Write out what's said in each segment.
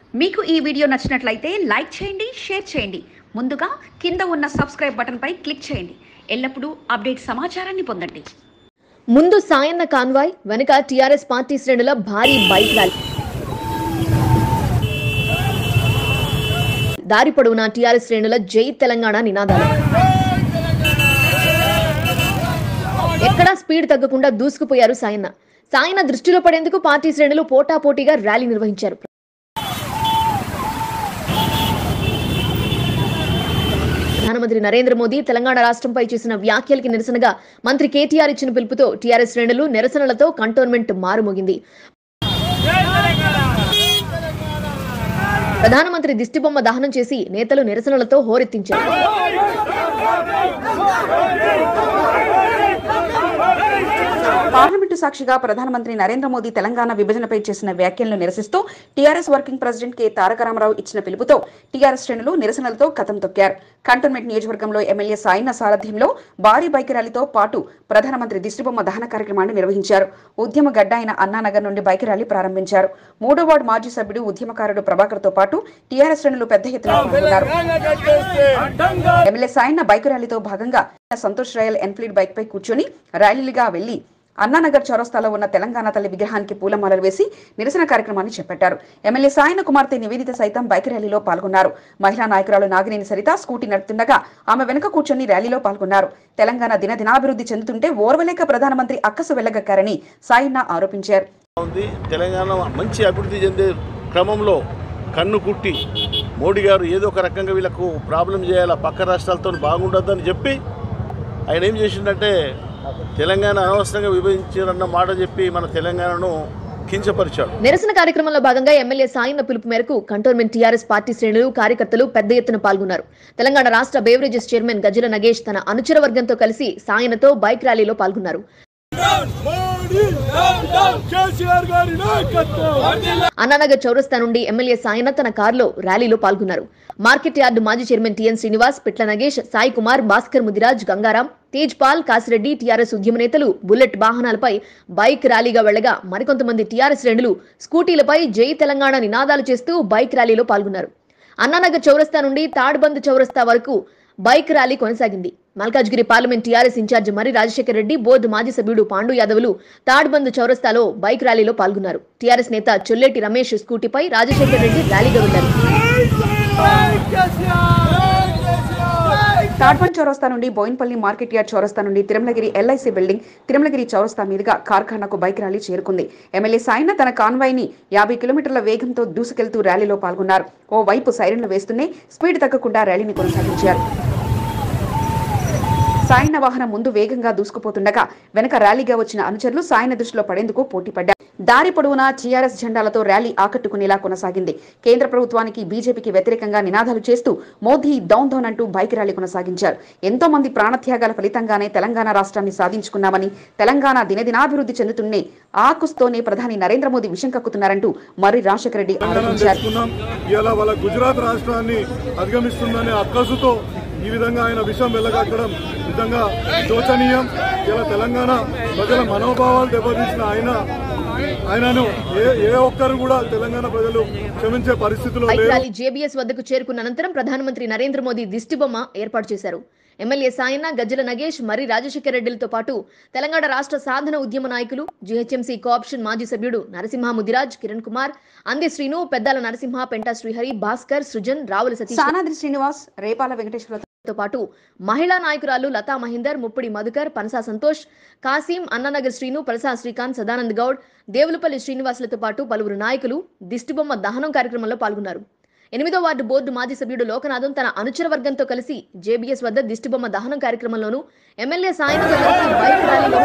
మీకు ఈ వీడియో నచ్చినట్లయితే లైక్ చేయండి షేర్ చేయండి ముందుగా కింద ఉన్న సబ్స్క్రైబ్ బటన్పై క్లిక్ చేయండి ఎల్లప్పుడూ అప్డేట్ సమాచారాన్ని పొందండి ముందు సాయన్న కాన్వాయ్ వెనుక టీఆర్ఎస్ పార్టీ శ్రేణుల భారీ బైక్ ర్యాలీ దారి పొడవునా టీఆర్ఎస్ శ్రేణుల జై తెలంగాణ నినాదాలు ఎక్కడా స్పీడ్ తగ్గకుండా దూసుకుపోయారు సాయన్న సాయన్న దృష్టిలో పడేందుకు పార్టీ శ్రేణులు పోటాపోటీగా ర్యాలీ నిర్వహించారు ప్రధానమంత్రి నరేంద్ర మోదీ తెలంగాణ రాష్ట్రంపై చేసిన వ్యాఖ్యలకి నిరసనగా మంత్రి కేటీఆర్ ఇచ్చిన పిలుపుతో టీఆర్ఎస్ శ్రేణులు నిరసనలతో కంటోన్మెంట్ మారుమోగింది ప్రధానమంత్రి దిష్టిబొమ్మ దహనం చేసి నేతలు నిరసనలతో హోరెత్తించారు పార్లమెంటు సాక్షిగా ప్రధానమంత్రి నరేంద్ర మోదీ తెలంగాణ విభజనపై చేసిన వ్యాఖ్యలను నిరసిస్తూ TRS working president K Taraka Ramarao ఇచ్చిన పిలుపుతో టీఆర్ఎస్ శ్రేణులు నిరసనలతో కథం తొక్కారు కంటోన్మెంట్ నియోజకవర్గంలో ఎమ్మెల్యే సాయిన్న సారథ్యంలో భారీ బైక్ ర్యాలీతో పాటు ప్రధానమంత్రి దిష్టిబొమ్మ దహన కార్యక్రమాన్ని నిర్వహించారు ఉద్యమ గడ్డ అయిన అన్నానగర్ నుండి బైక్ ర్యాలీ ప్రారంభించారు మూడో వార్డు మాజీ సభ్యుడు ఉద్యమకారుడు ప్రభాకర్ తో పాటు టీఆర్ఎస్ శ్రేణులు పెద్ద ఎత్తున పాల్గొన్నారు ఎమ్మెల్యే సాయన్న బైక్ ర్యాలీతో భాగంగా సంతోష్ రాయల్ ఎన్ఫీల్డ్ బైక్ పై కూర్చొని ర్యాలీలుగా వెళ్లి అన్నానగర్ చౌరస్తాలో ఉన్న తెలంగాణ తల్లి విగ్రహానికి పూలమాలలు వేసి నిరసన కార్యక్రమాన్ని చేపట్టారు ఎమ్మెల్యే సాయన కుమార్తె నివేదిత సైతం బైక్ ర్యాలీలో పాల్గొన్నారు మహిళా నాయకురాలు నాగినేని సరిత స్కూటీ నడుపుతుండగా ఆమె వెనుక కూర్చొని ర్యాలీలో పాల్గొన్నారు తెలంగాణ దినదినాభివృద్ధి చెందుతుంటే ఓర్వలేక ప్రధానమంత్రి అక్కసు వెళ్లగక్కారని సాయన్న ఆరోపించారు ఉంది తెలంగాణ మంచి అభివృద్ధి చెందే క్రమంలో కన్ను కుట్టి మోడీ గారు ఏదో ఒక రకంగా వీళ్ళకు ప్రాబ్లం చేయాలా పక్క రాష్ట్రాలతో బాగుండొద్దని చెప్పి ఆయన ఏం చేసిండంటే తెలంగాణ అనవసరంగా విభజించారన్న మాట చెప్పి మన తెలంగాణను కించపరిచాడు నిరసన కార్యక్రమంలో భాగంగా ఎమ్మెల్యే సాయన్న పిలుపు మేరకు కంటోన్మెంట్ టీఆర్ఎస్ పార్టీ శ్రేణులు కార్యకర్తలు పెద్ద ఎత్తున పాల్గొన్నారు తెలంగాణ రాష్ట్ర బేవరేజెస్ చైర్మన్ గజ్జల నగేష్ తన అనుచర వర్గంతో కలిసి సాయనతో బైక్ ర్యాలీలో పాల్గొన్నారు అన్నానగర్ చౌరస్తా నుండి ఎమ్మెల్యే సాయన తన కారులో ర్యాలీలో పాల్గొన్నారు మార్కెట్ యార్డు మాజీ chairman T N Srinivas Pitla Nagesh Sai Kumar Bhaskar Mudiraj Gangaram Tej Pal Kasireddy TRS ఉద్యమ నేతలు బుల్లెట్ వాహనాలపై బైక్ ర్యాలీగా వెళ్లగా మరికొంతమంది టీఆర్ఎస్ శ్రేణులు స్కూటీలపై జై తెలంగాణ నినాదాలు చేస్తూ బైక్ ర్యాలీలో పాల్గొన్నారు అన్నానగర్ చౌరస్తా నుండి తాడ్బంద్ చౌరస్తా వరకు బైక్ ర్యాలీ కొనసాగింది మల్కాజ్గిరి పార్లమెంట్ టీఆర్ఎస్ ఇన్ఛార్జ్ మరి రాజశేఖర రెడ్డి బోర్డు మాజీ సభ్యుడు పాండు యాదవులు తాడ్బంద్ చౌరస్తాలో బైక్ ర్యాలీలో పాల్గొన్నారు టీఆర్ఎస్ నేత చొల్లేటి రమేష్ స్కూటీపై రాజశేఖర రెడ్డి ర్యాలీగా వెళ్లారు తాడ్బండ్ చౌరస్తా నుండి బోయిన్పల్లి మార్కెట్ యార్డ్ చౌరస్తా నుండి తిరుమలగిరి ఎల్ఐసి బిల్డింగ్ తిరుమలగిరి చౌరస్తా మీదుగా కార్ఖానాకు బైక్ ర్యాలీ చేరుకుంది ఎమ్మెల్యే సాయన్న తన కాన్వాయ్ ని యాభై కిలోమీటర్ల వేగంతో దూసుకెళ్తూ ర్యాలీలో పాల్గొన్నారు ఓ వైపు సైరన్లు వేస్తూనే స్పీడ్ తగ్గకుండా ర్యాలీని కొనసాగించారు సాయన్న వాహనం ముందు వేగంగా దూసుకుపోతుండగా వెనక ర్యాలీగా వచ్చిన అనుచరులు సాయన దృష్టిలో పడేందుకు పోటీ పడ్డారు దారి పొడవునా టీఆర్ఎస్ జెండాలతో ర్యాలీ ఆకట్టుకునేలా కొనసాగింది కేంద్ర ప్రభుత్వానికి బీజేపీకి వ్యతిరేకంగా నినాదాలు చేస్తూ మోదీ డౌన్ డౌన్ అంటూ బైక్ ర్యాలీ కొనసాగించారు ఎంతో మంది ప్రాణత్యాగాల ఫలితంగానే తెలంగాణ రాష్ట్రాన్ని సాధించుకున్నామని తెలంగాణ దినదినాభివృద్ధి చెందుతున్నే ఆకుస్తోనే ప్రధాని నరేంద్ర మోదీ విషం కక్కుతున్నారంటూ మర్రి రాజశేఖర రెడ్డి తెలంగాణ ఆరోపించారు తెచ్చుకున్నాం ఇవాళ వాళ్ళ గుజరాత్ రాష్ట్రాన్ని అధిగమిస్తుందనే అక్కసుతో ఈ విధంగా ఆయన విషయం వెళ్ళగక్కడం నిజంగా శోచనీయం ఇలా తెలంగాణ ప్రజల మనోభావాలు దెబ్బతీసిన ఆయన ఆయనను ఏ ఏ ఒక్కరు కూడా తెలంగాణ ప్రజలు క్షమించే పరిస్థితిలో బైక్ లేరు ర్యాలీ జేబీఎస్ వద్దకు చేరుకున్న అనంతరం ప్రధానమంత్రి నరేంద్ర మోదీ దిష్టిబొమ్మ ఏర్పాటు చేశారు ఎమ్మెల్యే సాయన్న గజ్జల నగేష్ మరి రాజశేఖర రెడ్డిలతో పాటు తెలంగాణ రాష్ట్ర సాధన ఉద్యమ నాయకులు జీహెచ్ఎంసీ కోఆప్షన్ మాజీ సభ్యుడు నరసింహ ముదిరాజ్ కిరణ్ కుమార్ అంది శ్రీను పెద్దాల నరసింహ పెంటా శ్రీహరి భాస్కర్ సృజన్ రావుల సతీష్ సానాద్రి శ్రీనివాస్ రేపాల వెంకటేశ్వర తో పాటు మహిళా నాయకురాలు లతా మహేందర్ ముప్పిడి మధుకర్ పనసా సంతోష్ కాసిం అన్ననగర్ శ్రీను పరసా శ్రీకాంత్ సదానంద్ గౌడ్ దేవులపల్లి శ్రీనివాసులతో పాటు పలువురు నాయకులు దిష్టిబొమ్మ దహనం కార్యక్రమంలో పాల్గొన్నారు ఎనిమిదో వార్డు బోర్డు మాజీ సభ్యుడు లోకనాథం తన అనుచర వర్గంతో కలిసి జేబీఎస్ వద్ద దిష్టిబొమ్మ దహనం కార్యక్రమంలోనూ ఎమ్మెల్యే సాయంతో కలిసి బైక్ ర్యాలీలో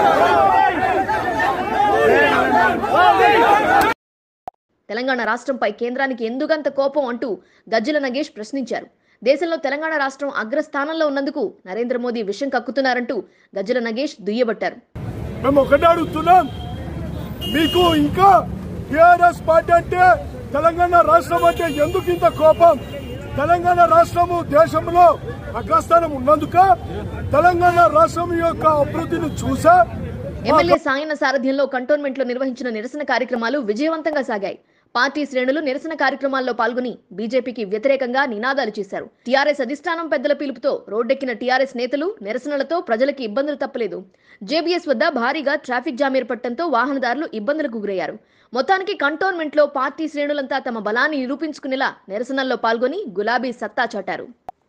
పాల్గొన్నారు తెలంగాణ రాష్ట్రంపై కేంద్రానికి ఎందుకంత కోపం అంటూ గజ్జల నగేష్ ప్రశ్నించారు దేశంలో తెలంగాణ రాష్ట్రం అగ్రస్థానంలో ఉన్నందుకు నరేంద్ర మోదీ విషం కక్కుతున్నారంటూ గజ్జల నగేష్ దుయ్యబట్టారు మేము ఒకటే అడుగుతున్నాం మీకు ఇంకా టిఆర్ఎస్ పార్టీ అంటే తెలంగాణ రాష్ట్రం అంటే ఎందుకు ఇంత కోపం తెలంగాణ రాష్ట్రము దేశంలో అగ్రస్థానం ఉన్నందుక తెలంగాణ రాష్ట్రం యొక్క అభివృద్ధిని చూసా ఎమ్మెల్యే సాయన్న సారథ్యంలో కంటోన్మెంట్ లో నిర్వహించిన నిరసన కార్యక్రమాలు విజయవంతంగా సాగాయి పార్టీ శ్రేణులు నిరసన కార్యక్రమాల్లో పాల్గొని బీజేపీకి వ్యతిరేకంగా నినాదాలు చేశారు టీఆర్ఎస్ అధిష్టానం పెద్దల పిలుపుతో రోడ్డెక్కిన టీఆర్ఎస్ నేతలు నిరసనలతో ప్రజలకి ఇబ్బందులు తప్పలేదు జేబీఎస్ వద్ద భారీగా ట్రాఫిక్ జామ్ ఏర్పడటంతో వాహనదారులు ఇబ్బందులకు గురయ్యారు మొత్తానికి కంటోన్మెంట్ లో పార్టీ శ్రేణులంతా తమ బలాన్ని నిరూపించుకునేలా నిరసనల్లో పాల్గొని గులాబీ సత్తా చాటారు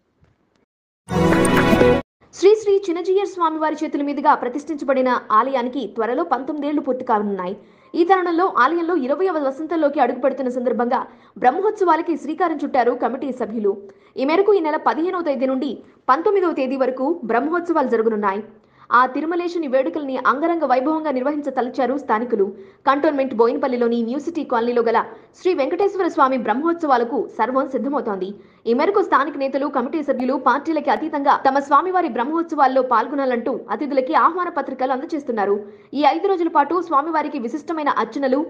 శ్రీ శ్రీ చిన్నజీయర్ స్వామివారి చేతుల మీదుగా ప్రతిష్ఠించబడిన ఆలయానికి త్వరలో పంతొమ్మిదేళ్లు పూర్తి కానున్నాయి ఈ తరుణంలో ఆలయంలో ఇరవైవ వసంతంలోకి అడుగుపెడుతున్న సందర్భంగా బ్రహ్మోత్సవాలకి శ్రీకారం చుట్టారు కమిటీ సభ్యులు ఈ మేరకు ఈ నెల పదిహేనవ తేదీ నుండి పంతొమ్మిదవ తేదీ వరకు బ్రహ్మోత్సవాలు జరగనున్నాయి ఆ తిరుమలేశుని వేడుకల్ని అంగరంగ వైభవంగా నిర్వహించ తలచారు స్థానికులు కంటోన్మెంట్ బోయినపల్లిలోని న్యూ సిటీ కాలనీలో గల శ్రీ వెంకటేశ్వర స్వామి బ్రహ్మోత్సవాలకు సర్వం సిద్ధమవుతోంది ఈ మేరకు స్థానిక నేతలు కమిటీ సభ్యులు పార్టీలకి అతీతంగా తమ స్వామివారి బ్రహ్మోత్సవాల్లో పాల్గొనాలంటూ అతిథులకి ఆహ్వాన పత్రికలు అందజేస్తున్నారు ఈ ఐదు రోజుల పాటు స్వామివారికి విశిష్టమైన అర్చనలు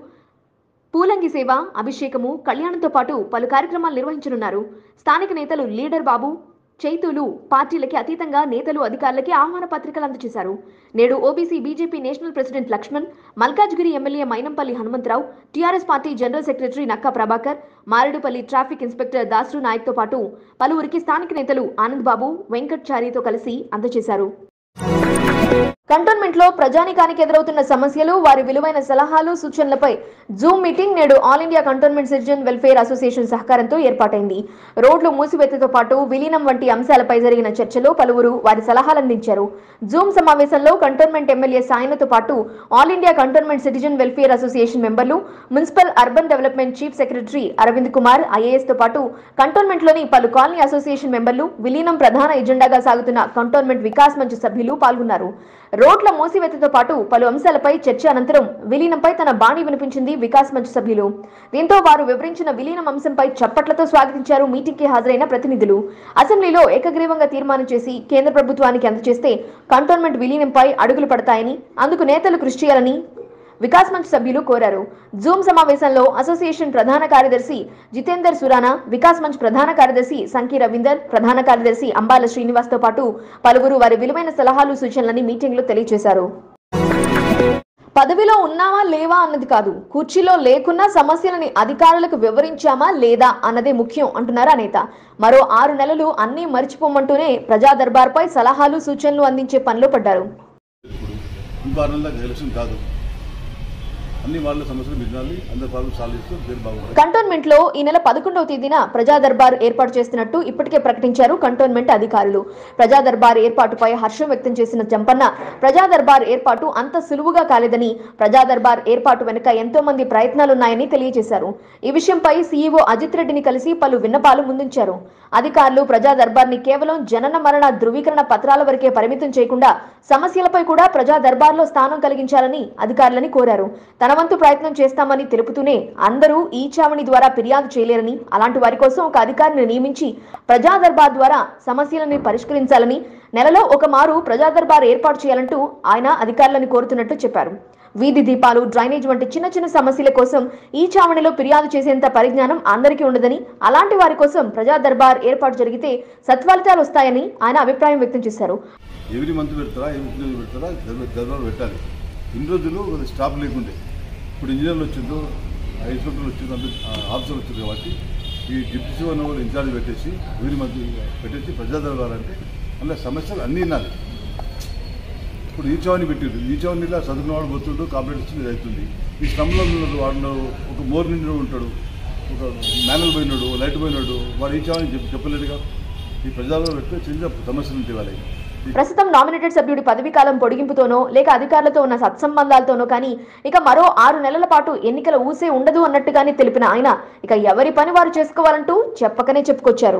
పూలంగి సేవ అభిషేకము కళ్యాణంతో పాటు పలు కార్యక్రమాలు నిర్వహించనున్నారు స్థానిక నేతలు లీడర్ బాబు చైతులు పార్టీలకి అతీతంగా నేతలు అధికారులకి ఆహ్వాన పత్రికలు అందజేశారు నేడు OBC BJP national president Laxman Malkajgiri MLA Mynampally Hanumantharao TRS party general secretary Nakka Prabhakar Maredpally traffic inspector Dasaru నాయక్తో పాటు పలువురికి స్థానిక నేతలు ఆనంద్ బాబు వెంకట్ చారితో కలిసి అందజేశారు కంటోన్మెంట్ లో ప్రజానికానికి ఎదురవుతున్న సమస్యలు వారి విలువైన సలహాలు సూచనలపై జూమ్ మీటింగ్ నేడు all India cantonment citizen welfare association సహకారంతో ఏర్పాటైంది రోడ్లు మూసివేతతో పాటు విలీనం వంటి అంశాలపై జరిగిన చర్చలో పలువురు వారి సలహాలు అందించారు జూమ్ సమావేశంలో కంటోన్మెంట్ ఎమ్మెల్యే సాయనతో పాటు all India cantonment citizen welfare association మెంబర్లు municipal urban development chief secretary Aravind Kumar IAS తో పాటు కంటోన్మెంట్ లోని పలు కాలనీ అసోసియేషన్ మెంబర్లు విలీనం ప్రధాన ఎజెండాగా సాగుతున్న కంటోన్మెంట్ వికాస్ మంచ్ సభ్యులు పాల్గొన్నారు రోడ్ల మూసివేతతో పాటు పలు అంశాలపై చర్చ అనంతరం విలీనంపై తన బాణి వినిపించింది వికాస్ మంచ్ సభ్యులు దీంతో వారు వివరించిన విలీనం అంశంపై చప్పట్లతో స్వాగతించారు మీటింగ్ కి హాజరైన ప్రతినిధులు అసెంబ్లీలో ఏకగ్రీవంగా తీర్మానం చేసి కేంద్ర ప్రభుత్వానికి అందజేస్తే కంటోన్మెంట్ విలీనంపై అడుగులు పడతాయని అందుకు నేతలు కృషి చేయాలని వికాస్ మంచ్ సభ్యులు కోరారు జూమ్ సమావేశంలో అసోసియేషన్ ప్రధాన కార్యదర్శి జితేందర్ సురానా వికాస్ మంచ్ ప్రధాన కార్యదర్శి సంకీ రవీందర్ ప్రధాన కార్యదర్శి అంబాల శ్రీనివాస్ తో పాటు పలువురు వారి విలువైన సలహాలు సూచనలని మీటింగ్లో తెలియజేశారు పదవిలో ఉన్నామా లేవా అన్నది కాదు కుర్చీలో లేకున్నా సమస్యలని అధికారులకు వివరించామా లేదా అన్నదే ముఖ్యం అంటున్నారు ఆ నేత మరో ఆరు నెలలు అన్నీ మర్చిపోమంటూనే ప్రజా దర్బార్పై సలహాలు సూచనలు అందించే పనిలో పడ్డారు ఇంకో ఆరు నెలలకు ఎలక్షన్ కాదు అన్ని వాళ్ళ సమస్యలు వినాలి అందరి ప్రాబ్లమ్ సాల్వ్ చేస్తూ పేరు బాగుంటుంది కంటోన్మెంట్ లో ఈ నెల పదకొండవ తేదీన ప్రజా దర్బార్ ఏర్పాటు చేస్తున్నట్టు ఇప్పటికే ప్రకటించారు కంటోన్మెంట్ అధికారులు ప్రజా దర్బార్ ఏర్పాటుపై హర్షం వ్యక్తం చేసిన జంపన్న ప్రజా దర్బార్ ఏర్పాటు అంత సులువుగా కాలేదని ప్రజా దర్బార్ ఏర్పాటు వెనుక ఎంతో మంది ప్రయత్నాలున్నాయని తెలియజేశారు ఈ విషయంపై సీఈఓ అజిత్ రెడ్డిని కలిసి పలు విన్నపాలు ముందుంచారు అధికారులు ప్రజా దర్బార్ని కేవలం జనన మరణ ధృవీకరణ పత్రాల వరకే పరిమితం చేయకుండా సమస్యలపై కూడా ప్రజా దర్బార్లో స్థానం కలిగించాలని అధికారులని కోరారు తన వంతు ప్రయత్నం చేస్తామని తెలుపుతూనే అందరూ ఈ చావణి ద్వారా ఫిర్యాదు చేయలేరని అలాంటి వారి కోసం ఒక అధికారిని నియమించి ప్రజా దర్బార్ ద్వారా సమస్యలను పరిష్కరించాలని నెలలో ఒక మారు ప్రజా దర్బార్ ఏర్పాటు చేయాలంటూ ఆయన అధికారులను కోరుతున్నట్టు చెప్పారు వీధి దీపాలు డ్రైనేజ్ వంటి చిన్న చిన్న సమస్యల కోసం ఈ చావణిలో ఫిర్యాదు చేసేంత పరిజ్ఞానం అందరికీ ఉండదని అలాంటి వారి కోసం ప్రజా దర్బార్ ఏర్పాటు జరిగితే సత్ఫలితాలు వస్తాయని ఆయన అభిప్రాయం వ్యక్తం చేశారు ఎవ్రీ మంత్ పెడతారా ఎవ్రీ మంత్ పెడతారా దర్బార్- దర్బార్ పెట్టాలి ఇన్ని రోజులు ఒక స్టాఫ్ లేకుండే ఇప్పుడు ఇంజనీర్లు వచ్చిందో ఇన్స్పెక్టర్లు వచ్చిందో అందరూ ఆఫీసర్లు వచ్చారు కాబట్టి ఈ డిప్యూటీ సీఓ వాళ్ళు ఇన్ఛార్జ్ పెట్టేసి ఎవ్రీ మంత్ పెట్టేసి ప్రజా దర్బార్ అంటే అందులో సమస్యలు అన్నీ వినాలి ఇప్పుడు ఈ చవని పెట్టారు ఈ చవనిలా చదువుకున్న వాడు పోతుండు కాంపిటేషన్ ఇది అవుతుంది ఈ స్తంభంలో ఉన్నాడు వాడు ఒక మోర్ నిండు ఉంటాడు ఒక మ్యానువల్ పోయినాడు లైట్ పోయినాడు వాడు ఈ చవని చెప్ప చెప్పలేదుగా ఈ ప్రజాదరణ పెడితే చిన్న సమస్యలు ఉంటాయి వాళ్ళకి ప్రస్తుతం నామినేటెడ్ సభ్యుడి పదవీ కాలం పొడిగింపుతోనో లేక అధికారులతో ఉన్న సత్సంబంధాలతోనో కానీ ఇక మరో ఆరు నెలల పాటు ఎన్నికల ఊసే ఉండదు అన్నట్టుగానే తెలిపిన ఆయన ఇక ఎవరి పని వారు చేసుకోవాలంటూ చెప్పకనే చెప్పుకొచ్చారు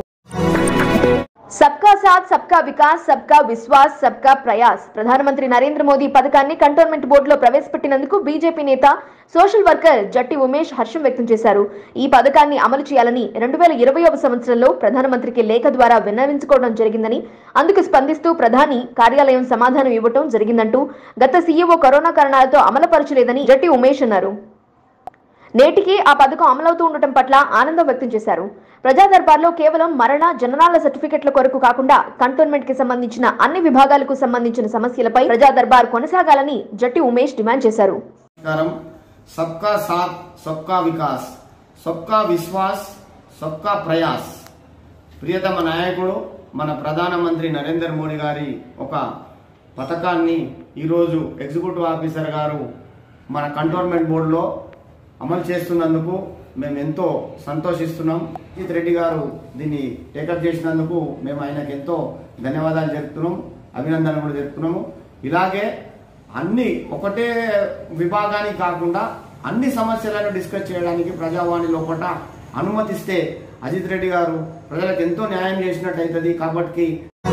సబ్కా సాత్ సబ్కా వికాస్ సబ్కా విశ్వాస్ సబ్కా ప్రయాస్ ప్రధానమంత్రి నరేంద్ర మోదీ పథకాన్ని కంటోన్మెంట్ బోర్డులో ప్రవేశపెట్టినందుకు బీజేపీ నేత సోషల్ వర్కర్ జట్టి ఉమేష్ హర్షం వ్యక్తం చేశారు ఈ పథకాన్ని అమలు చేయాలని రెండు వేల ఇరవైవ సంవత్సరంలో ప్రధానమంత్రికి లేఖ ద్వారా విన్నవించుకోవడం జరిగిందని అందుకు స్పందిస్తూ ప్రధాని కార్యాలయం సమాధానం ఇవ్వటం జరిగిందంటూ గత సీఈఓ కరోనా కారణాలతో అమలుపరచలేదని జట్టి ఉమేష్ అన్నారు నేటికి ఆ పథకం అమలవుతూ ఉండటం పట్ల ఆనందం వ్యక్తం చేశారు ప్రజా దర్బార్లో కేవలం మరణ జననాల సర్టిఫికెట్ల కొరకు కాకుండా కంటోన్మెంట్ కి సంబంధించిన అన్ని విభాగాలకు సంబంధించిన సమస్యలపై ప్రజా దర్బార్ కొనసాగాలని జట్టి ఉమేష్ డిమాండ్ చేశారు నమస్కారం సబ్కా సాత్ సబ్కా వికాస్ సొక్కా విశ్వాస్ సొక్కా ప్రయాస్ ప్రియతమ నాయకుడు మన ప్రధానమంత్రి నరేంద్ర మోడీ గారి ఒక పథకాన్ని ఈరోజు ఎగ్జిక్యూటివ్ ఆఫీసర్ గారు మన కంటోన్మెంట్ బోర్డులో అమలు చేస్తున్నందుకు మేము ఎంతో సంతోషిస్తున్నాం అజిత్ రెడ్డి గారు దీన్ని టేకప్ చేసినందుకు మేము ఆయనకు ఎంతో ధన్యవాదాలు చెప్తున్నాం అభినందనలు కూడా చెప్తున్నాము ఇలాగే అన్ని ఒకటే విభాగానికి కాకుండా అన్ని సమస్యలను డిస్కస్ చేయడానికి ప్రజావాణి లోపల అనుమతిస్తే అజిత్ రెడ్డి గారు ప్రజలకు ఎంతో న్యాయం చేసినట్టు అవుతుంది కాబట్టి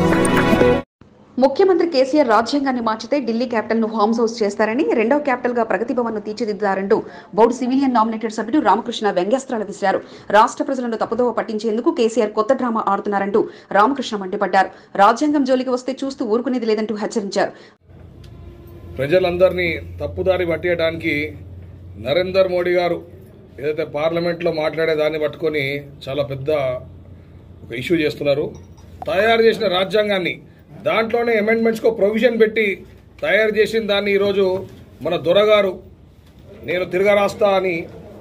ముఖ్యమంత్రి కేసీఆర్ రాజ్యాంగాన్ని మార్చితే ఢిల్లీ క్యాపిటల్ ను హోమ్స్ హౌస్ చేస్తారని రెండో క్యాపిటల్ గా ప్రగతి భవన్ ను తీర్చిదిద్దారంటూ బోర్డు సివిలియన్ నామినేటెడ్ సభ్యుడు రామకృష్ణ వ్యంగ్యాస్త్రాలు విసిరారు రాష్ట్ర ప్రజలను తప్పుదోవ పట్టించేందుకు కేసీఆర్ కొత్త డ్రామా ఆడుతున్నారంటూ రామకృష్ణ మండిపడ్డారు రాజ్యాంగం జోలికి వస్తే చూస్తూ ఊరుకునేది లేదంటూ హెచ్చరించారు ప్రజలందరినీ తప్పుదారి పట్టేయడానికి నరేందర్ మోడీ గారు ఏదైతే పార్లమెంట్లో మాట్లాడే దాన్ని పట్టుకొని చాలా పెద్ద ఒక ఇష్యూ చేస్తున్నారు తయారు చేసిన రాజ్యాంగాన్ని దాంట్లోనే అమెండ్మెంట్స్కో ప్రొవిజన్ పెట్టి తయారు చేసిన దాన్ని ఈరోజు మన దొరగారు నేను తిరగరాస్తా అని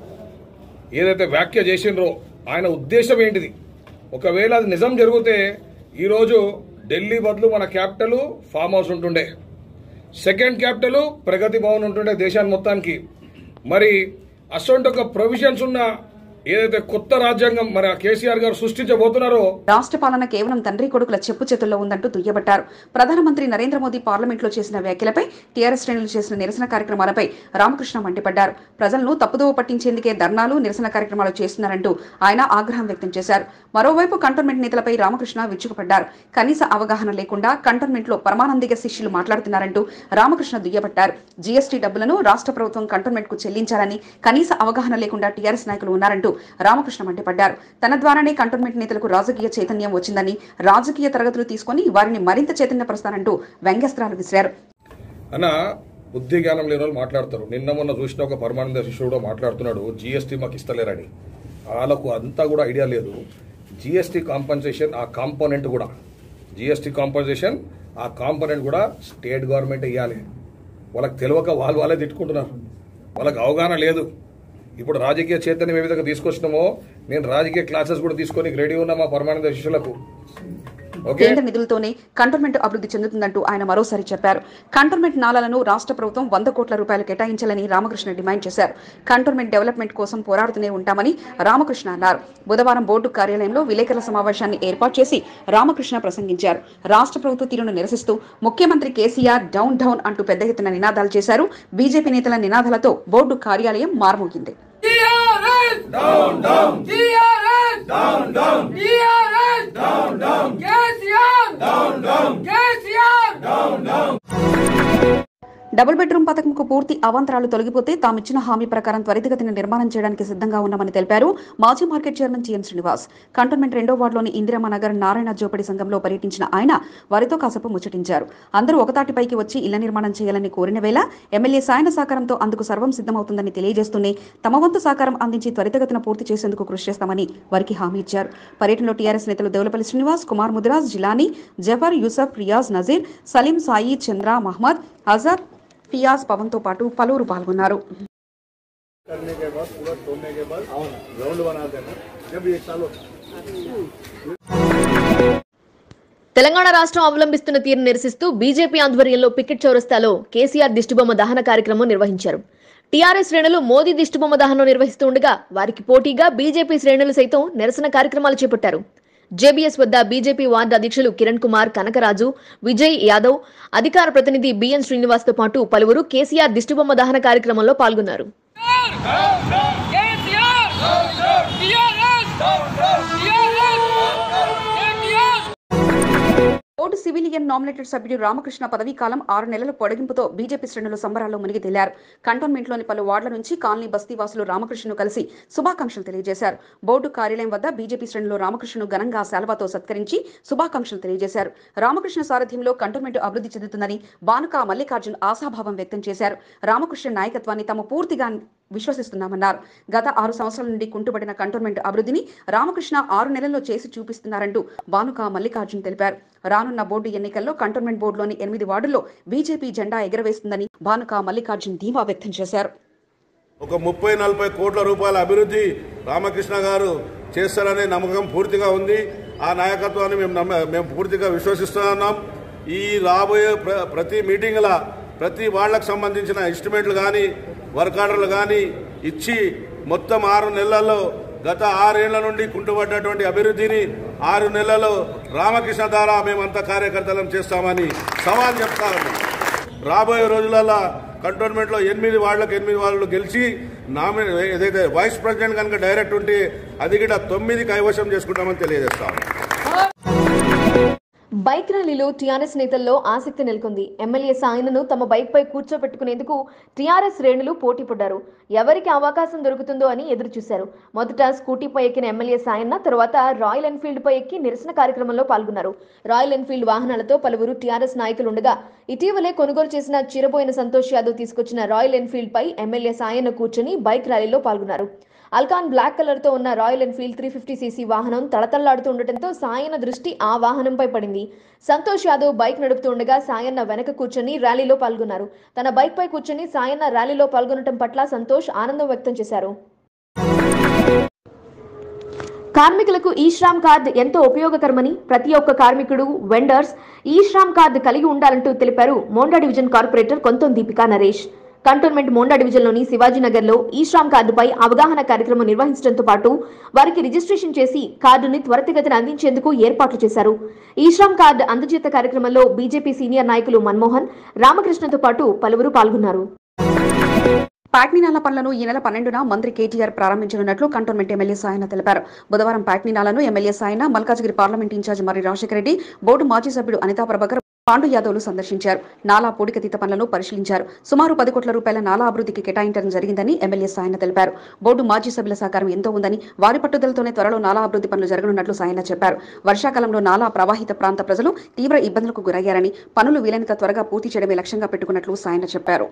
ఏదైతే వ్యాఖ్య చేసిండ్రో ఆయన ఉద్దేశం ఏంటిది ఒకవేళ అది నిజం జరిగితే ఈరోజు ఢిల్లీ బదులు మన క్యాపిటల్ ఫామ్ హౌస్ ఉంటుండే సెకండ్ క్యాపిటల్ ప్రగతి భవన్ ఉంటుండే దేశాన్ని మొత్తానికి మరి అసొంటి ఒక ప్రొవిజన్స్ ఉన్న ఏదైతే కొత్త రాజ్యాంగం మరి ఆ కేసీఆర్ గారు సృష్టించబోతున్నారో రాష్ట్ర పాలన కేవలం తండ్రి కొడుకుల చెప్పు చేతుల్లో ఉందంటూ దుయ్యబట్టారు ప్రధానమంత్రి నరేంద్ర మోదీ పార్లమెంట్లో చేసిన వ్యాఖ్యలపై టీఆర్ఎస్ శ్రేణులు చేసిన నిరసన కార్యక్రమాలపై రామకృష్ణ మండిపడ్డారు ప్రజలను తప్పుదోవ పట్టించేందుకే ధర్నాలు నిరసన కార్యక్రమాలు చేస్తున్నారంటూ ఆయన ఆగ్రహం వ్యక్తం చేశారు మరోవైపు కంటోన్మెంట్ నేతలపై రామకృష్ణ విరుచుకుపడ్డారు కనీస అవగాహన లేకుండా కంటోన్మెంట్లో పరమానందిక శిష్యులు మాట్లాడుతున్నారంటూ రామకృష్ణ దుయ్యబట్టారు జీఎస్టీ డబ్బులను రాష్ట్ర ప్రభుత్వం కంటోన్మెంట్ కు చెల్లించాలని కనీస అవగాహన లేకుండా టీఆర్ఎస్ నాయకులు ఉన్నారంటూ రామకృష్ణ మండిపడ్డారు తన ద్వారానే కంటోన్మెంట్ నేతలకు రాజకీయ చైతన్యం వచ్చిందని రాజకీయ తరగతులు తీసుకొని వారిని మరింత చైతన్యపరుస్తానంటూ వ్యంగ్యస్త్రాలు విసిరారు అన్న బుద్ధి జ్ఞానం లేని వాళ్ళు మాట్లాడతారు నిన్న మొన్న చూసిన ఒక పరమానంద శిష్యుడు కూడా మాట్లాడుతున్నాడు జీఎస్టీ మాకు ఇస్తలేరని వాళ్ళకు అంతా కూడా ఐడియా లేదు జీఎస్టీ కాంపన్సేషన్ ఆ కాంపోనెంట్ కూడా జీఎస్టీ కాంపన్సేషన్ ఆ కాంపోనెంట్ కూడా స్టేట్ గవర్నమెంట్ ఇవ్వాలి వాళ్ళకి తెలియక వాళ్ళు వాళ్ళే తిట్టుకుంటున్నారు వాళ్ళకి అవగాహన లేదు ఇప్పుడు రాజకీయ చైతన్యం ఏ విధంగా తీసుకొచ్చినామో నేను రాజకీయ క్లాసెస్ కూడా తీసుకొని రెడీ ఉన్నా మా పరమానంద శిష్యులకు ఓకే కేంద్ర నిధులతోనే కంటోన్మెంట్ అభివృద్ధి చెందుతుందంటూ ఆయన మరోసారి చెప్పారు కంటోన్మెంట్ నాలాలను రాష్ట్ర ప్రభుత్వం వంద కోట్ల రూపాయలు కేటాయించాలని రామకృష్ణ డిమాండ్ చేశారు కంటోన్మెంట్ డెవలప్మెంట్ కోసం పోరాడుతూనే ఉంటామని రామకృష్ణ అన్నారు బుధవారం బోర్డు కార్యాలయంలో విలేకరుల సమావేశాన్ని ఏర్పాటు చేసి రామకృష్ణ ప్రసంగించారు రాష్ట్ర ప్రభుత్వ తీరును నిరసిస్తూ ముఖ్యమంత్రి కేసీఆర్ డౌన్ డౌన్ అంటూ పెద్ద ఎత్తున నినాదాలు చేశారు బీజేపీ నేతల నినాదాలతో బోర్డు కార్యాలయం మారుమోగింది TRS down down TRS down down TRS down down KCR down down KCR down down double bedroom పథకంకు పూర్తి అవాంతరాలు తొలగిపోతే తామిచ్చిన హామీ ప్రకారం త్వరితగతిన నిర్మాణం చేయడానికి సిద్ధంగా ఉన్నామని తెలిపారు మాజీ market chairman TM Srinivas cantonment రెండో వార్డులోని ఇందిరమ్మ నగర్ నారాయణ జోపడి సంఘంలో పర్యటించిన ఆయన వారితో కాసేపు ముచ్చటించారు అందరూ ఒకతాటిపైకి వచ్చి ఇళ్ల నిర్మాణం చేయాలని కోరిన వేళ ఎమ్మెల్యే సాయన సహకారంతో అందుకు సర్వం సిద్ధమవుతుందని తెలియజేస్తూనే తమ వంతు సహకారం అందించి త్వరితగతిన పూర్తి చేసేందుకు కృషి చేస్తామని వారికి హామీ ఇచ్చారు పర్యటనలో టీఆర్ఎస్ నేతలు దేవులపల్లి శ్రీనివాస్ కుమార్ ముదిరాజ్ జిలానీ జఫర్ యూసఫ్ రియాజ్ నజీర్ సలీం సాయి చంద్ర మహ్మద్ అజర్ ఫియాజ్ పవన్ తో పాటు పలువురు పాల్గొన్నారు करने के बाद पूरा तोड़ने के बाद ग्राउंड बना देना जब ये चालू తెలంగాణ రాష్ట్రం అవలంబిస్తున్న తీరును నిరసిస్తూ బీజేపీ ఆధ్వర్యంలో పికెట్ చౌరస్తాలో కేసీఆర్ దిష్టిబొమ్మ దహన కార్యక్రమం నిర్వహించారు టీఆర్ఎస్ శ్రేణులు మోదీ దిష్టిబొమ్మ దహనం నిర్వహిస్తుండగా వారికి పోటీగా బీజేపీ శ్రేణులు సైతం నిరసన కార్యక్రమాలు చేపట్టారు జేబీఎస్ వద్ద బీజేపీ వార్డు అధ్యక్షులు కిరణ్ కుమార్ కనకరాజు విజయ్ యాదవ్ అధికార ప్రతినిధి బిఎన్ శ్రీనివాస్ తో పాటు పలువురు కేసీఆర్ దిష్టిబొమ్మ దహన కార్యక్రమంలో పాల్గొన్నారు KCR TRS TRS board civilian nominated సభ్యుడు రామకృష్ణ పదవీ కాలం ఆరు నెలల పొడిగింపుతో బీజేపీ శ్రేణులు సంబరాల్లో మునిగి తేలారు కంటోన్మెంట్లోని పలు వార్డుల నుంచి కాలనీ బస్తీవాసులు రామకృష్ణను కలిసి శుభాకాంక్షలు తెలియజేశారు బోర్డు కార్యాలయం వద్ద బీజేపీ శ్రేణులు రామకృష్ణను ఘనంగా శాల్వాతో సత్కరించి శుభాకాంక్షలు తెలియజేశారు రామకృష్ణ సారథ్యంలో కంటోన్మెంట్ అభివృద్ధి చెందుతుందని బానుక మల్లికార్జున్ ఆశాభావం వ్యక్తం చేశారు రామకృష్ణ నాయకత్వాన్ని తాము పూర్తిగా విశ్వసిస్తున్నామన్నారు గత ఆరు సంవత్సరాల నుండి కుంటుపడిన కంటోన్మెంట్ అభివృద్ధిని రామకృష్ణ ఆరు నెలల్లో చేసి చూపిస్తున్నారంటూ బానుక మల్లికార్జున్ తెలిపారు రానున్న బోర్డు ఎన్నికల్లో కంటోన్మెంట్ బోర్డులోని ఎనిమిది వార్డుల్లో బీజేపీ జెండా ఎగరవేస్తుందని బానుక మల్లికార్జున్ ధీమా వ్యక్తం చేశారు ఒక ముప్పై నలభై కోట్ల రూపాయల అభివృద్ధి రామకృష్ణ గారు చేస్తారనే నమ్మకం పూర్తిగా ఉంది ఆ నాయకత్వాన్ని మేము నమ్మ మేము పూర్తిగా విశ్వసిస్తున్నాం ఈ రాబోయే ప్ర- ప్రతి మీటింగ్ల ప్రతి వాళ్లకు సంబంధించిన ఇన్స్ట్రుమెంట్లు కానీ వర్క్ ఆర్డర్లు కానీ ఇచ్చి మొత్తం ఆరు నెలల్లో గత ఆరేళ్ల నుండి కుంటుపడ్డటువంటి అభివృద్ధిని ఆరు నెలల్లో రామకృష్ణ ద్వారా మేమంతా కార్యకర్తలం చేస్తామని సవాల్ చెప్తామని రాబోయే రోజులలో కంటోన్మెంట్ లో ఎనిమిది వాళ్ళకి ఎనిమిది వాళ్ళు గెలిచి నామినే ఏదైతే వైస్ ప్రెసిడెంట్ కనుక డైరెక్ట్ ఉంటే అది కూడా తొమ్మిది కైవశం చేసుకుంటామని తెలియజేస్తాము బైక్ ర్యాలీలో టీఆర్ఎస్ నేతల్లో ఆసక్తి నెలకొంది ఎమ్మెల్యే సాయనను తమ బైక్ పై కూర్చోబెట్టుకునేందుకు టీఆర్ఎస్ శ్రేణులు పోటీ పడ్డారు ఎవరికి అవకాశం దొరుకుతుందో అని ఎదురు చూశారు మొదట స్కూటీపై ఎక్కిన ఎమ్మెల్యే సాయన్న తర్వాత రాయల్ ఎన్ఫీల్డ్ పై ఎక్కి నిరసన కార్యక్రమంలో పాల్గొన్నారు రాయల్ ఎన్ఫీల్డ్ వాహనాలతో పలువురు టీఆర్ఎస్ నాయకులు ఉండగా ఇటీవలే కొనుగోలు చేసిన చిరబోయిన సంతోష్ యాదవ్ తీసుకొచ్చిన రాయల్ ఎన్ఫీల్డ్ పై ఎమ్మెల్యే సాయన్న కూర్చొని బైక్ ర్యాలీలో పాల్గొన్నారు అల్కాన్ బ్లాక్ కలర్ తో ఉన్న Royal Enfield three fifty CC వాహనం తళతళ్లాడుతూ ఉండటంతో సాయన్న దృష్టి ఆ వాహనంపై పడింది సంతోష్ యాదవ్ బైక్ నడుపుతూ ఉండగా సాయన్న వెనక కూర్చొని ర్యాలీలో పాల్గొన్నారు తన బైక్ పై కూర్చొని సాయన్న ర్యాలీలో పాల్గొనడం పట్ల సంతోష్ ఆనందం వ్యక్తం చేశారు కార్మికులకు ఈ శ్రామ్ కార్డ్ ఎంతో ఉపయోగకరమని ప్రతి ఒక్క కార్మికుడు వెండర్స్ ఈ శ్రామ్ కార్డు కలిగి ఉండాలంటూ తెలిపారు Monda division corporator Kontham Deepika Naresh cantonment Monda డివిజన్లోని శివాజీనగర్లో ఈ శ్రామ్ కార్డుపై అవగాహన కార్యక్రమం నిర్వహించడంతో పాటు వారికి రిజిస్ట్రేషన్ చేసి కార్డుని త్వరితగతిన అందించేందుకు ఏర్పాట్లు చేశారు ఈ శ్రామ్ కార్డు అందజేత కార్యక్రమంలో బీజేపీ సీనియర్ నాయకులు మన్మోహన్ రామకృష్ణతో పాటు పలువురు పాల్గొన్నారు పాట్నీనాల పనులను ఈ నెల పన్నెండున మంత్రి కేటీఆర్ ప్రారంభించనున్నట్లు కంటోన్మెంట్ ఎమ్మెల్యే సాయన తెలిపారు బుధవారం పాట్నీనాలను MLA Sayanna Malkajgiri parliament in charge Marri Rajasekhara Reddy board మాజీ సభ్యుడు అనితా ప్రభాకర్ పాండు యాదవ్లు సందర్శించారు నాలా పూడికతీత పనులను పరిశీలించారు సుమారు పది కోట్ల రూపాయల నాలా అభివృద్ధికి కేటాయించడం జరిగిందని ఎమ్మెల్యే సాయన తెలిపారు బోర్డు మాజీ సభ్యుల సహకారం ఎంతో ఉందని వారి పట్టుదలతోనే త్వరలో నాలా అభివృద్ధి పనులు జరగనున్నట్లు సాయన చెప్పారు వర్షాకాలంలో నాలా ప్రవాహిత ప్రాంత ప్రజలు తీవ్ర ఇబ్బందులకు గురయ్యారని పనులు వీలైనంత త్వరగా పూర్తి చేయడమే లక్ష్యంగా పెట్టుకున్నట్లు సాయన చెప్పారు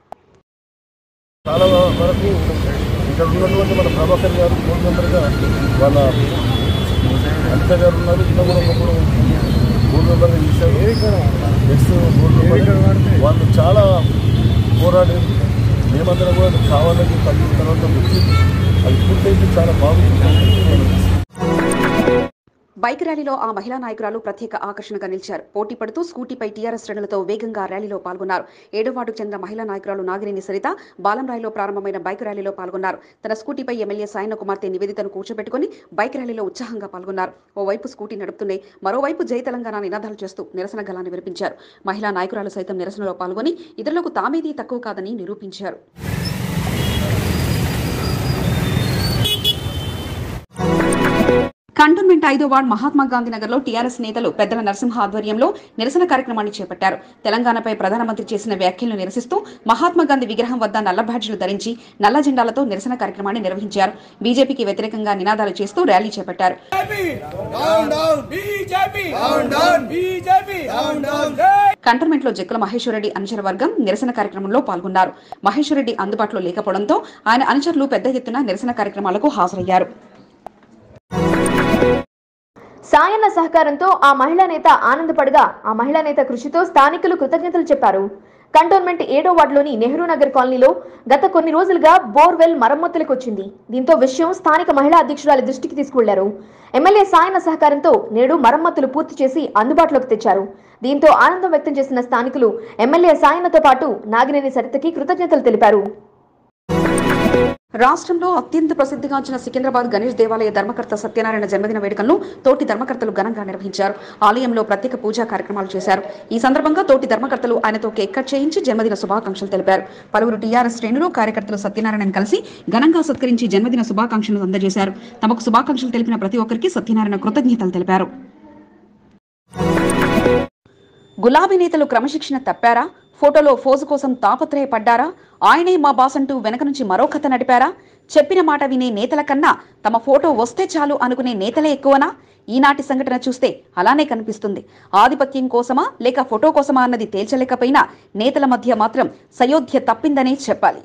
చాలా వరకు ఇక్కడ ఉన్నటువంటి మన ప్రభాకర్ గారు బోర్డు మెంబర్గా వాళ్ళ అనిత గారు ఉన్నారు ఇంకా కూడా ఒకప్పుడు బోర్డు మెంబర్గా చేశారు ఎక్స్ బోర్డు మెంబర్ వాళ్ళు చాలా పోరాడి మేమందరం కూడా అది కావాలని తగ్గిన తర్వాత వచ్చి అది పూర్తయింది చాలా బాగుంది బైక్ ర్యాలీలో ఆ మహిళా నాయకురాలు ప్రత్యేక ఆకర్షణగా నిలిచారు పోటీ పడుతూ స్కూటీపై టీఆర్ఎస్ శ్రేణులతో వేగంగా ర్యాలీలో పాల్గొన్నారు ఏడో వార్డుకు చెందిన మహిళా నాయకురాలు నాగినేని సరిత బాలంరాయిలో ప్రారంభమైన బైక్ ర్యాలీలో పాల్గొన్నారు తన స్కూటీపై ఎమ్మెల్యే సాయన కుమార్తె నివేదితను కూర్చోబెట్టుకుని బైక్ ర్యాలీలో ఉత్సాహంగా పాల్గొన్నారు ఓవైపు స్కూటీ నడుపుతూనే మరోవైపు జై తెలంగాణ నినాదాలు చేస్తూ నిరసన గలాన్ని వినిపించారు మహిళా నాయకురాలు సైతం నిరసనలో పాల్గొని ఇతరులకు తామేదీ తక్కువ కాదని నిరూపించారు కంటోన్మెంట్ ఐదో వార్డ్ మహాత్మా గాంధీ నగర్ లో టీఆర్ఎస్ నేతలు పెద్దల నరసింహ ఆధ్వర్యంలో నిరసన కార్యక్రమాన్ని చేపట్టారు తెలంగాణపై ప్రధానమంత్రి చేసిన వ్యాఖ్యలను నిరసిస్తూ మహాత్మా గాంధీ విగ్రహం వద్ద నల్ల బ్యాడ్జీలు ధరించి నల్ల జెండాలతో నిరసన కార్యక్రమాన్ని నిర్వహించారు బీజేపీకి వ్యతిరేకంగా నినాదాలు చేస్తూ ర్యాలీ చేపట్టారు కంటోన్మెంట్ లో జక్కుల మహేశ్వరరెడ్డి అనుచర వర్గం నిరసన కార్యక్రమంలో పాల్గొన్నారు మహేశ్వరరెడ్డి అందుబాటులో లేకపోవడంతో ఆయన అనుచరులు పెద్ద ఎత్తున నిరసన కార్యక్రమాలకు హాజరయ్యారు సాయన్న సహకారంతో ఆ మహిళా నేత ఆనందపడగా ఆ మహిళా నేత కృషితో స్థానికులు కృతజ్ఞతలు చెప్పారు కంటోన్మెంట్ ఏడో వార్డులోని నెహ్రూ నగర్ కాలనీలో గత కొన్ని రోజులుగా బోర్వెల్ మరమ్మతులకు వచ్చింది దీంతో విషయం స్థానిక మహిళా అధ్యక్షురాలి దృష్టికి తీసుకువెళ్లారు ఎమ్మెల్యే సాయన్న సహకారంతో నేడు మరమ్మతులు పూర్తి చేసి అందుబాటులోకి తెచ్చారు దీంతో ఆనందం వ్యక్తం చేసిన స్థానికులు ఎమ్మెల్యే సాయన్నతో పాటు నాగినేని సరితకి కృతజ్ఞతలు తెలిపారు రాష్ట్రంలో అత్యంత ప్రసిద్ధిగాంచిన సికింద్రాబాద్ గణేష్ దేవాలయ ధర్మకర్త సత్యనారాయణ జన్మదిన వేడుకలను తోటి ధర్మకర్తలు ఘనంగా నిర్వహించారు ఆలయంలో ప్రత్యేక పూజా కార్యక్రమాలు చేశారు ఈ సందర్భంగా తోటి ధర్మకర్తలు ఆయనతో కేక్ కట్ చేయించి జన్మదిన శుభాకాంక్షలు తెలిపారు పలువురు టీఆర్ఎస్ శ్రేణులు కార్యకర్తలు సత్యనారాయణను కలిసి ఘనంగా సత్కరించి జన్మదిన శుభాకాంక్షలు అందజేశారు తమకు శుభాకాంక్షలు తెలిపిన ప్రతి ఒక్కరికి సత్యనారాయణ కృతజ్ఞతలు తెలిపారు గులాబీ నేతలు క్రమశిక్షణ తప్పారా ఫోటోలో ఫోజు కోసం తాపత్రయపడ్డారా ఆయనే మా బాస్ అంటూ వెనక నుంచి మరో కథ నడిపారా చెప్పిన మాట వినే నేతల కన్నా తమ ఫోటో వస్తే చాలు అనుకునే నేతలే ఎక్కువనా ఈనాటి సంఘటన చూస్తే అలానే కనిపిస్తుంది ఆధిపత్యం కోసమా లేక ఫోటో కోసమా అన్నది తేల్చలేకపోయినా నేతల మధ్య మాత్రం సయోధ్య తప్పిందనే చెప్పాలి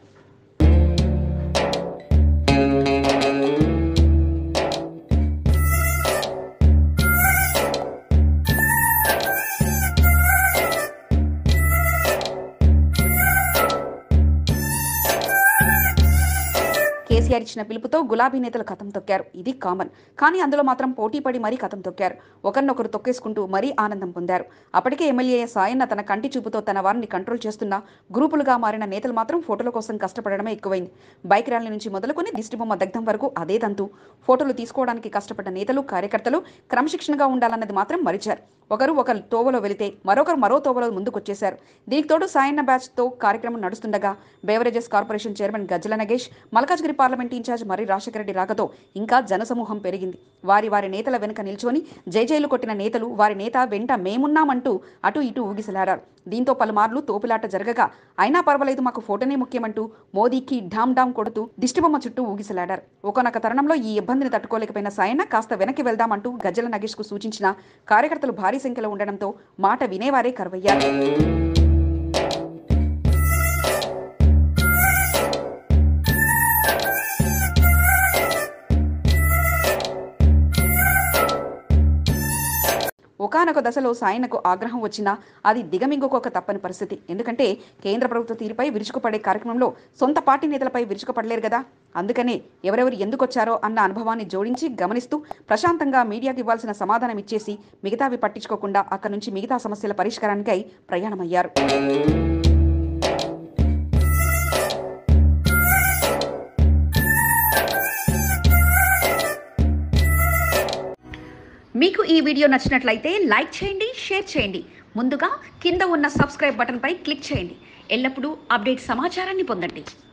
ఇచ్చిన పిలుపుతో గులాబీ నేతలు కథం తొక్కారు ఇది కామన్ కానీ అందులో మాత్రం పోటీ పడి మరీ కథం తొక్కారు ఒకరినొకరు తొక్కేసుకుంటూ మరీ ఆనందం పొందారు అప్పటికే ఎమ్మెల్యే సాయన్న తన కంటి చూపుతో తన వారిని కంట్రోల్ చేస్తున్న గ్రూపులుగా మారిన నేతలు మాత్రం ఫోటోల కోసం కష్టపడడమే ఎక్కువైంది బైక్ ర్యాలీ నుంచి మొదలుకొని దిష్టిబొమ్మ దగ్ధం వరకు అదే తంతు ఫోటోలు తీసుకోవడానికి కష్టపడ్డ నేతలు కార్యకర్తలు క్రమశిక్షణగా ఉండాలన్నది మాత్రం మరిచారు ఒకరు ఒకరు తోవలో వెళితే మరొకరు మరో తోవలో ముందుకొచ్చేశారు దీనికి తోడు సాయన్న బ్యాచ్ తో కార్యక్రమం నడుస్తుండగా beverages corporation chairman Gajjala Nagesh Malkajgiri parliament in charge Marri Rajasekhara Reddy రాకతో ఇంకా జనసమూహం పెరిగింది వారి వారి నేతల వెనుక నిల్చొని జైజైలు కొట్టిన నేతలు వారి నేత వెంట మేమున్నామంటూ అటు ఇటు ఊగిసలాడారు దీంతో పలుమార్లు తోపులాట జరగగా అయినా పర్వాలేదు మాకు ఫోటోనే ముఖ్యమంటూ మోదీకి ఢామ్ ఢామ్ కొడుతూ దిష్టిబొమ్మ చుట్టూ ఊగిసలాడారు ఒకనొక తరుణంలో ఈ ఇబ్బందిని తట్టుకోలేకపోయిన సాయన్న కాస్త వెనక్కి వెళ్దామంటూ గజ్జల నగేష్ కు సూచించిన కార్యకర్తలు భారీ సంఖ్యలో ఉండడంతో మాట వినేవారే కరువయ్యారు ఒకానొక దశలో సాయనకు ఆగ్రహం వచ్చినా అది దిగమింగుకోక తప్పని పరిస్థితి ఎందుకంటే కేంద్ర ప్రభుత్వ తీరుపై విరుచుకుపడే కార్యక్రమంలో సొంత పార్టీ నేతలపై విరుచుకుపడలేరు కదా అందుకనే ఎవరెవరు ఎందుకొచ్చారో అన్న అనుభవాన్ని జోడించి గమనిస్తూ ప్రశాంతంగా మీడియాకి ఇవ్వాల్సిన సమాధానం ఇచ్చేసి మిగతావి పట్టించుకోకుండా అక్కడి నుంచి మిగతా సమస్యల పరిష్కారానికై ప్రయాణమయ్యారు మీకు ఈ వీడియో నచ్చినట్లయితే లైక్ చేయండి షేర్ చేయండి ముందుగా కింద ఉన్న సబ్స్క్రైబ్ బటన్పై క్లిక్ చేయండి ఎల్లప్పుడూ అప్డేట్ సమాచారాన్ని పొందండి